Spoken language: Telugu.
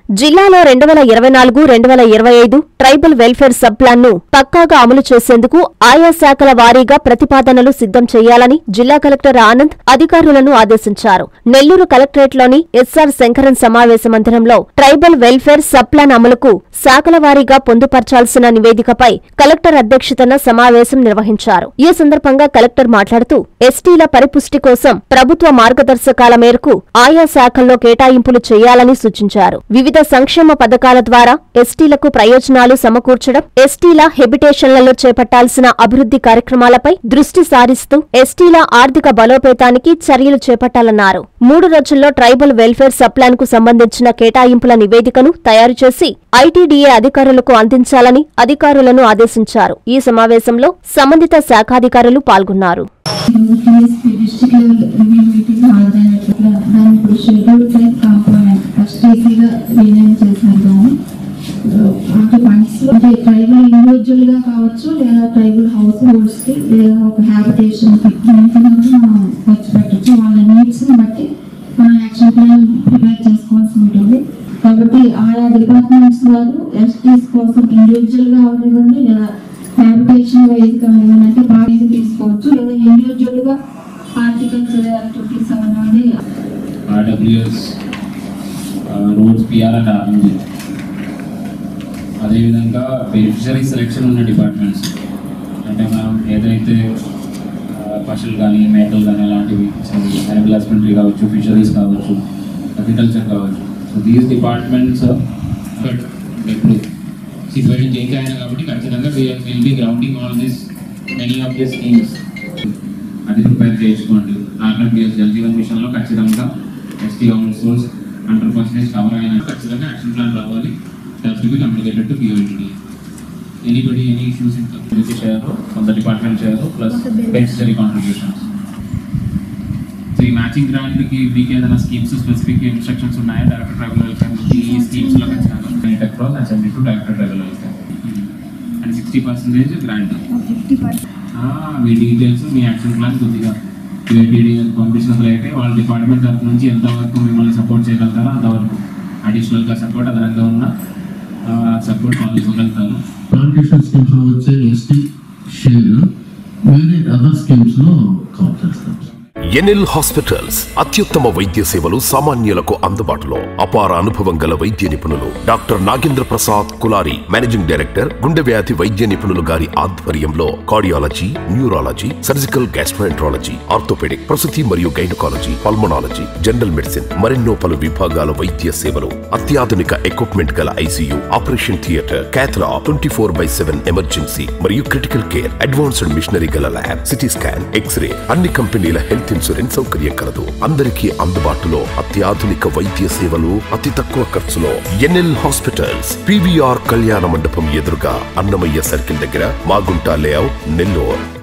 జిల్లాలో రెండు వేల ఇరవై నాలుగు రెండు వేల ఇరవై ఐదు ట్రైబల్ వెల్ఫేర్ సబ్ ప్లాన్ ను పక్కాగా అమలు చేసేందుకు ఆయా శాఖల వారీగా ప్రతిపాదనలు సిద్ధం చేయాలని జిల్లా కలెక్టర్ ఆనంద్ అధికారులను ఆదేశించారు నెల్లూరు కలెక్టరేట్లోని ఎస్ఆర్ శంకరన్ సమావేశ మందిరంలో ట్రైబల్ వెల్ఫేర్ సబ్ ప్లాన్ అమలుకు శాఖల వారీగా పొందుపర్చాల్సిన నివేదికపై కలెక్టర్ అధ్యక్షతన సమావేశం నిర్వహించారు ఈ సందర్భంగా కలెక్టర్ మాట్లాడుతూ ఎస్టీల పరిపుష్టి కోసం ప్రభుత్వ మార్గదర్శకాల మేరకు ఆయా శాఖల్లో కేటాయింపులు చేయాలని సూచించారు వివిధ సంక్షేమ పథకాల ద్వారా ఎస్టీలకు ప్రయోజనాలు సమకూర్చడం ఎస్టీల హెబిటేషన్లలో చేపట్టాల్సిన అభివృద్ధి కార్యక్రమాలపై దృష్టి సారిస్తూ ఎస్టీల ఆర్థిక బలోపేతానికి చర్యలు చేపట్టాలన్నారు మూడు రోజుల్లో ట్రైబల్ వెల్ఫేర్ సప్లాన్ కు సంబంధించిన కేటాయింపుల నివేదికను తయారు చేసి ఐటీడీఏ అధికారులకు అందించాలని అధికారులను ఆదేశించారు ఈ సమావేశంలో సంబంధిత శాఖాధికారులు పాల్గొన్నారు TSP district level review meeting హాజరైనట్లుగా దాన్ని ఇప్పుడు షెడ్యూల్ టైప్ కాంపోనెంట్ ఫస్ట్ ఈజీగా రీనేమ్ చేశారు దాన్ని అంటే ఫండ్స్ అంటే ట్రైబల్ ఇండివిజువల్ గా కావచ్చు లేదా ట్రైబల్ హౌస్ హోల్డ్స్ కి లేదా ఒక హ్యాబిటేషన్ కి దేనికి మనం ఖర్చు పెట్టచ్చు వాళ్ళ నీడ్స్ ని బట్టి మనం యాక్షన్ ప్లాన్ ప్రిపేర్ చేసుకోవాల్సి ఉంటుంది కాబట్టి ఆయా డిపార్ట్మెంట్స్ వారు ఎస్టీస్ కోసం ఇండివిజువల్ గా అవనివ్వండి లేదా హ్యాబిటేషన్ వైజ్ గా ఏమంటే బాడీని తీసుకోవచ్చు లేదా ఇండివిజువల్ గా హార్టికల్చర్ యాక్టివిటీస్ అవనివ్వండి RWS roads PR and RMG అదేవిధంగా బెనిఫిషరీ సెలెక్షన్ ఉన్న డిపార్ట్మెంట్స్ అంటే మనం ఏదైతే ఆ, పశువులు కానీ మేకలు కానీ అలాంటివి యానిమల్ హస్బెండరీ కావచ్చు ఫిషరీస్ కావచ్చు అగ్రికల్చర్ కావచ్చు సో దీస్ డిపార్ట్మెంట్స్ బట్ ఇప్పుడు సిచ్యువేషన్ చేంజ్ అయినా కాబట్టి ఖచ్చితంగా will be grounding all this many of the schemes అది ప్రిపేర్ చేసుకోండి ఆర్ఎన్పిఎస్ జల్ జీవన్ మిషన్లో ఖచ్చితంగా ST house source hundred percentage cover అయినా ఖచ్చితంగా యాక్షన్ ప్లాన్ రావాలి that be communicated to POED anybody any issues in community share కొంత department share plus beneficiary contributions so ఈ మ్యాచింగ్ గ్రాంట్కి మీకు ఏదైనా స్కీమ్స్ స్పెసిఫిక్ ఇన్స్ట్రక్షన్స్ ఉన్నాయా డైరెక్టర్ ట్రైబల్ వెల్ఫేర్ ఈ స్కీమ్స్లో ఖచ్చితంగా across and seventy two director tribal welfare and sixty percentage grant ఆ, మీ డీటెయిల్స్ మీ యాక్షన్ ప్లాన్ కొద్దిగా యూఐపీడీ పంపించినట్లయితే వాళ్ళ డిపార్ట్మెంట్ తరఫు నుంచి ఎంతవరకు మిమ్మల్ని సపోర్ట్ చేయగలుగుతారో అంతవరకు అడిషనల్గా సపోర్ట్ అదనంగా ఉన్న సపోర్ట్ వాళ్ళు ఇవ్వగలుగుతారు ప్లాంటేషన్ స్కీమ్స్ లో వచ్చే ఎస్టీ షేర్ వేరే అదర్ స్కీమ్స్ లో కవర్ చేస్తాం ఎన్ఎల్ హాస్పిటల్స్ అత్యుత్తమ వైద్య సేవలు సామాన్యులకు అందుబాటులో అపార అనుభవం గల వైద్య నిపుణులు doctor Nagendra Prasad Kulari managing director గుండె వ్యాధి వైద్య నిపుణులు గారి ఆధ్వర్యంలో cardiology neurology surgical gastroenterology orthopaedic ప్రసూతి మరియు గైనకాలజీ పల్మనాలజీ జనరల్ మెడిసిన్ మరెన్నో పలు విభాగాల వైద్య సేవలు అత్యాధునిక ఎక్విప్మెంట్ గల ICU operation theatre cathlab twenty four by seven emergency మరియు క్రిటికల్ కేర్ అడ్వాన్స్డ్ మిషనరీ గల ల్యాబ్ సిటీ స్కాన్ ఎక్స్రే అన్ని కంపెనీల హెల్త్ ఇన్సూరెన్స్ సౌకర్యం కలదు అందరికీ అందుబాటులో అత్యాధునిక వైద్య సేవలు అతి తక్కువ ఖర్చులో ఎన్ఎల్ హాస్పిటల్స్ పివిఆర్ కళ్యాణ మండపం ఎదురుగా అన్నమయ్య సర్కిల్ దగ్గర మాగుంట లేఅవుట్ నెల్లూరు